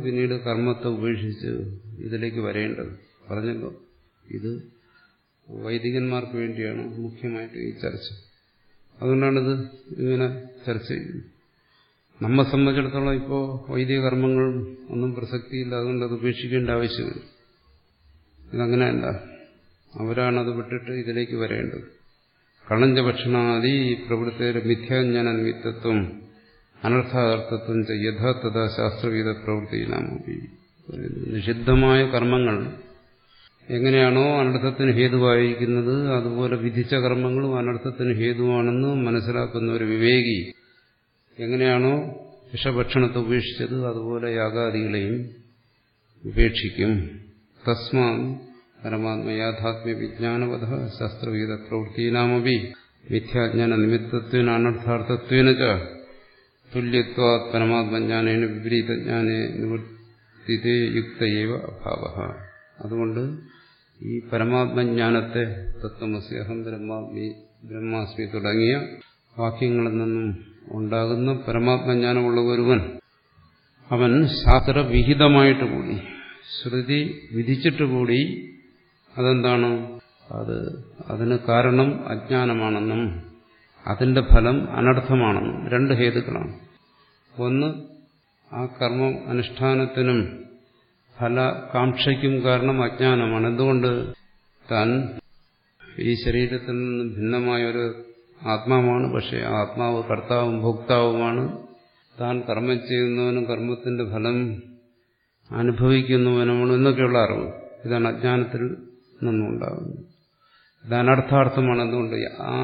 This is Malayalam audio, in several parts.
പിന്നീട് കർമ്മത്തെ ഉപേക്ഷിച്ച് ഇതിലേക്ക് വരേണ്ടത് പറഞ്ഞല്ലോ ഇത് വൈദികന്മാർക്ക് വേണ്ടിയാണ് മുഖ്യമായിട്ട് ഈ ചർച്ച അതുകൊണ്ടാണിത് ഇങ്ങനെ ചർച്ച ചെയ്യുന്നത് നമ്മെ സംബന്ധിച്ചിടത്തോളം ഇപ്പോൾ വൈദിക കർമ്മങ്ങളും ഒന്നും പ്രസക്തിയില്ല അതുകൊണ്ട് അത് ഉപേക്ഷിക്കേണ്ട ആവശ്യമില്ല ഇതങ്ങനെയല്ല അവരാണത് വിട്ടിട്ട് ഇതിലേക്ക് വരേണ്ടത് കളഞ്ച ഭക്ഷണാദി പ്രവൃത്തിയുടെ മിഥ്യാജ്ഞാന നിമിത്തത്വം അനർത്ഥാർത്ഥത്വം യഥാർത്ഥത ശാസ്ത്രവീത പ്രവൃത്തിയിലാമി നിഷിദ്ധമായ കർമ്മങ്ങൾ എങ്ങനെയാണോ അനർത്ഥത്തിന് ഹേതുവായിരിക്കുന്നത് അതുപോലെ വിധിച്ച കർമ്മങ്ങളും അനർത്ഥത്തിന് ഹേതുവാണെന്ന് മനസ്സിലാക്കുന്ന ഒരു വിവേകി എങ്ങനെയാണോ വിഷഭക്ഷണത്തെ ഉപേക്ഷിച്ചത് അതുപോലെ യാഗാദികളെയും ഉപേക്ഷിക്കും തസ്മാ പരമാത്മ യാഥാത്മ്യ വിജ്ഞാനവധ ശാസ്ത്രവിഹിത പ്രവൃത്തിനാമപി മിഥ്യാജ്ഞാന നിമിത്തത്വന അനർത്ഥാർത്ഥത്വന ച തുല്യത്വാ പരമാത്മജ്ഞാനേന വിപരീതജ്ഞാനെ നിവർത്തിതേ യുക്തയേവ അഭാവ അതുകൊണ്ട് ഈ പരമാത്മജ്ഞാനത്തെ തത്വമസി അഹം ബ്രഹ്മാത്മി ബ്രഹ്മാസ്മി തുടങ്ങിയ വാക്യങ്ങളിൽ നിന്നും ഉണ്ടാകുന്ന പരമാത്മജ്ഞാനമുള്ള ഒരുവൻ അവൻ ശാസ്ത്രവിഹിതമായിട്ട് കൂടി ശ്രുതി വിധിച്ചിട്ട് കൂടി അതെന്താണ് അത് അതിന് കാരണം അജ്ഞാനമാണെന്നും അതിന്റെ ഫലം അനർത്ഥമാണെന്നും രണ്ട് ഹേതുക്കളാണ് ഒന്ന് ആ കർമ്മം അനുഷ്ഠാനത്തിനും ഫലകാംക്ഷയ്ക്കും കാരണം അജ്ഞാനമാണ് എന്തുകൊണ്ട് താൻ ഈ ശരീരത്തിൽ നിന്നും ഭിന്നമായ ഒരു ആത്മാവാണ് പക്ഷെ ആ ആത്മാവ് കർത്താവും ഭോക്താവുമാണ് താൻ കർമ്മം ചെയ്യുന്നവനും കർമ്മത്തിന്റെ ഫലം അനുഭവിക്കുന്നവനുമാണ് എന്നൊക്കെയുള്ള അറിവ് ഇതാണ് അജ്ഞാനത്തിൽ നിന്നുണ്ടാകുന്നത് ഇത് അനർത്ഥാർത്ഥമാണ് എന്തുകൊണ്ട് ആ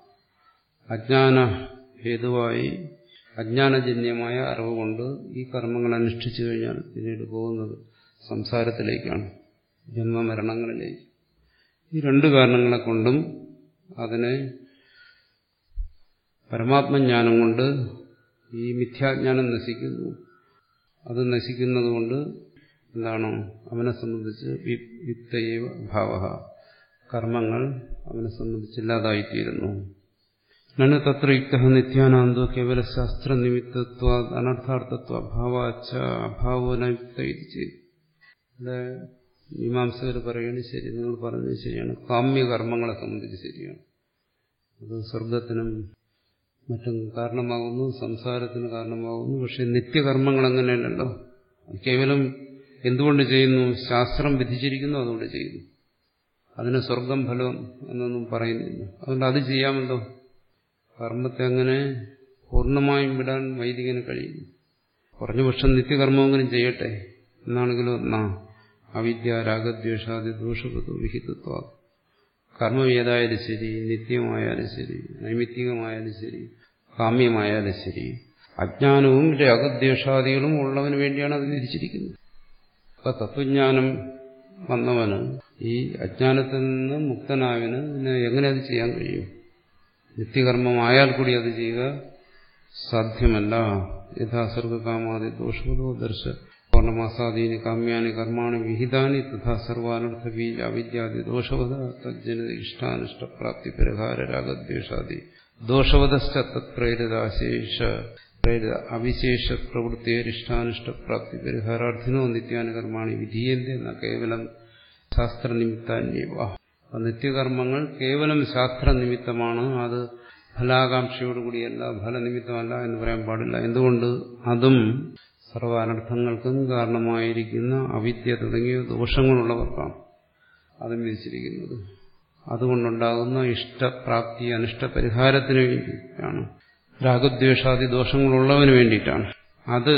അജ്ഞാന ഹേതുവായി അജ്ഞാനജന്യമായ അറിവ് കൊണ്ട് ഈ കർമ്മങ്ങൾ അനുഷ്ഠിച്ചു കഴിഞ്ഞാൽ പിന്നീട് പോകുന്നത് സംസാരത്തിലേക്കാണ് ജന്മമരണങ്ങളിലേക്ക് ഈ രണ്ട് കാരണങ്ങളെ കൊണ്ടും അതിനെ പരമാത്മജ്ഞാനം കൊണ്ട് ഈ മിഥ്യാജ്ഞാനം നശിക്കുന്നു അത് നശിക്കുന്നതുകൊണ്ട് എന്താണ് അവനെ സംബന്ധിച്ച് യുക്തയേവ ഭാവ കർമ്മങ്ങൾ അവനെ സംബന്ധിച്ചില്ലാതായിത്തീരുന്നു നന് തത്ര യുക്ത നിത്യാനന്ദോ കേവല ശാസ്ത്ര നിമിത്തത്വ അനർത്ഥാർത്ഥത്വ അഭാവാച്ച അഭാവോനയുക്ത ഇവിടെ മീമാംസകർ പറയുന്നത് ശരി നിങ്ങൾ പറഞ്ഞത് ശരിയാണ് കാമ്യകർമ്മങ്ങളെ സംബന്ധിച്ച് ശരിയാണ് അത് സ്വർഗത്തിനും മറ്റും കാരണമാകുന്നു സംസാരത്തിന് കാരണമാകുന്നു പക്ഷെ നിത്യകർമ്മങ്ങൾ അങ്ങനെയല്ലല്ലോ കേവലം എന്തുകൊണ്ട് ചെയ്യുന്നു ശാസ്ത്രം വിധിച്ചിരിക്കുന്നു അതുകൊണ്ട് ചെയ്യുന്നു അതിന് സ്വർഗം ഫലം എന്നൊന്നും പറയുന്നില്ല അതുകൊണ്ട് അത് ചെയ്യാമല്ലോ കർമ്മത്തെ അങ്ങനെ പൂർണ്ണമായും വിടാൻ വൈദികന് കഴിയും കുറഞ്ഞ പക്ഷം നിത്യകർമ്മമെങ്കിലും ചെയ്യട്ടെ എന്നാണെങ്കിലും എന്നാ അവിദ്യ രാഗദ്വേഷാദി ദോഷപതു വിഹിതത്വ കർമ്മം ഏതായാലും ശരി നിത്യമായാലും ശരി നൈമിത്തികമായാലും ശരി കാമ്യമായാലും ശരി അജ്ഞാനവും രാഗദ്വേഷാദികളും ഉള്ളവന് വേണ്ടിയാണ് അത് വിധിച്ചിരിക്കുന്നത് അപ്പൊ തത്വജ്ഞാനം വന്നവന് ഈ അജ്ഞാനത്തിൽ നിന്ന് മുക്തനായവന് പിന്നെ എങ്ങനെ അത് ചെയ്യാൻ കഴിയും നിത്യകർമ്മമായാൽ കൂടി അത് ചെയ്യുക സാധ്യമല്ല യഥാസർഗകാമാതി ദോഷമതോ ദർശ പൗർണമാസാദീനി കാമ്യാനി കർമാണി വിഹിതാനി തഥാ സർവാനർത്ഥ ബീജ അവിദ്യാദി ദോഷവത തജ്ജനിത ഇഷ്ടാനിഷ്ടപ്രാപ്തി പരിഹാര രാഗദ്വേഷാദി ദോഷവതശ്ച തത്പ്രേരിതാശേഷ പ്രേരിത അവിശേഷ പ്രവൃത്തിയരിഷ്ടാനിഷ്ടപ്രാപ്തി പരിഹാരാർത്ഥിനോ നിത്യാനി കർമാണി വിധീയന്തി എന്ന കേവലം ശാസ്ത്രനിമിത്താന്യവ നിത്യകർമ്മങ്ങൾ കേവലം ശാസ്ത്രനിമിത്തമാണ് അത് ഫലാകാംക്ഷയോടുകൂടിയല്ല ഫലനിമിത്തമല്ല എന്ന് പറയാൻ പാടില്ല എന്തുകൊണ്ട് അതും സർവ അനർത്ഥങ്ങൾക്കും കാരണമായിരിക്കുന്ന അവിദ്യ തുടങ്ങിയ ദോഷങ്ങളുള്ളവർക്കാണ് അതും വിധിച്ചിരിക്കുന്നത് അതുകൊണ്ടുണ്ടാകുന്ന ഇഷ്ടപ്രാപ്തി അനിഷ്ടപരിഹാരത്തിന് വേണ്ടിയിട്ടാണ് രാഗദ്വേഷാദി ദോഷങ്ങളുള്ളവന് വേണ്ടിയിട്ടാണ് അത്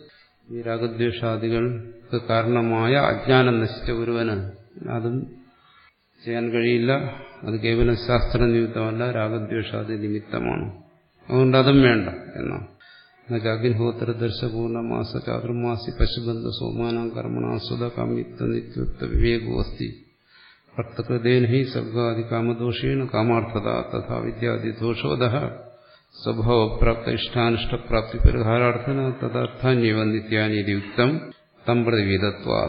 ഈ രാഗദ്വേഷാദികൾക്ക് കാരണമായ അജ്ഞാനം നശിച്ച ഒരുവന് അതും ചെയ്യാൻ കഴിയില്ല അത് കേവലം ശാസ്ത്ര നിമിത്തമല്ല രാഗദ്വേഷാദി നിമിത്തമാണ് അതുകൊണ്ട് അതും വേണ്ട എന്നാണ് അഗ്നിഹോത്ര ദർശപൂർണമാസ ചാതുർമാസി പശുബന്ധ സോമാനാം കർമ്മണാസ്വത കാമ്യത്വ നിത്യത്വ വിവേകോ അസ്തി ഭക്തകൃതേന ഹി സർഗാദി കാമദോഷേണ കാമാർത്ഥത തഥാ വിദ്യാദി ദോഷോദ സ്വഭാവപ്രാപ്ത ഇഷ്ടാനിഷ്ടപ്രാപ്തി പരിഹാരാർത്ഥന തദർത്ഥാന്യവ നിത്യാനിതി യുക്തം തം പ്രതിവിധത്വാ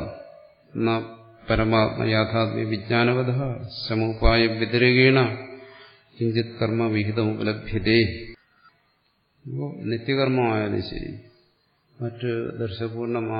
പരമാത്മ യാഥാത്മ്യ വിജ്ഞാനവധ സമോപായ വ്യതിരകേണ കിഞ്ചിത് കർമ്മ വിഹിതമുപലഭ്യതേ നിത്യകർമ്മമായാലും ശരി മറ്റ് ദർശപൂർണ്ണ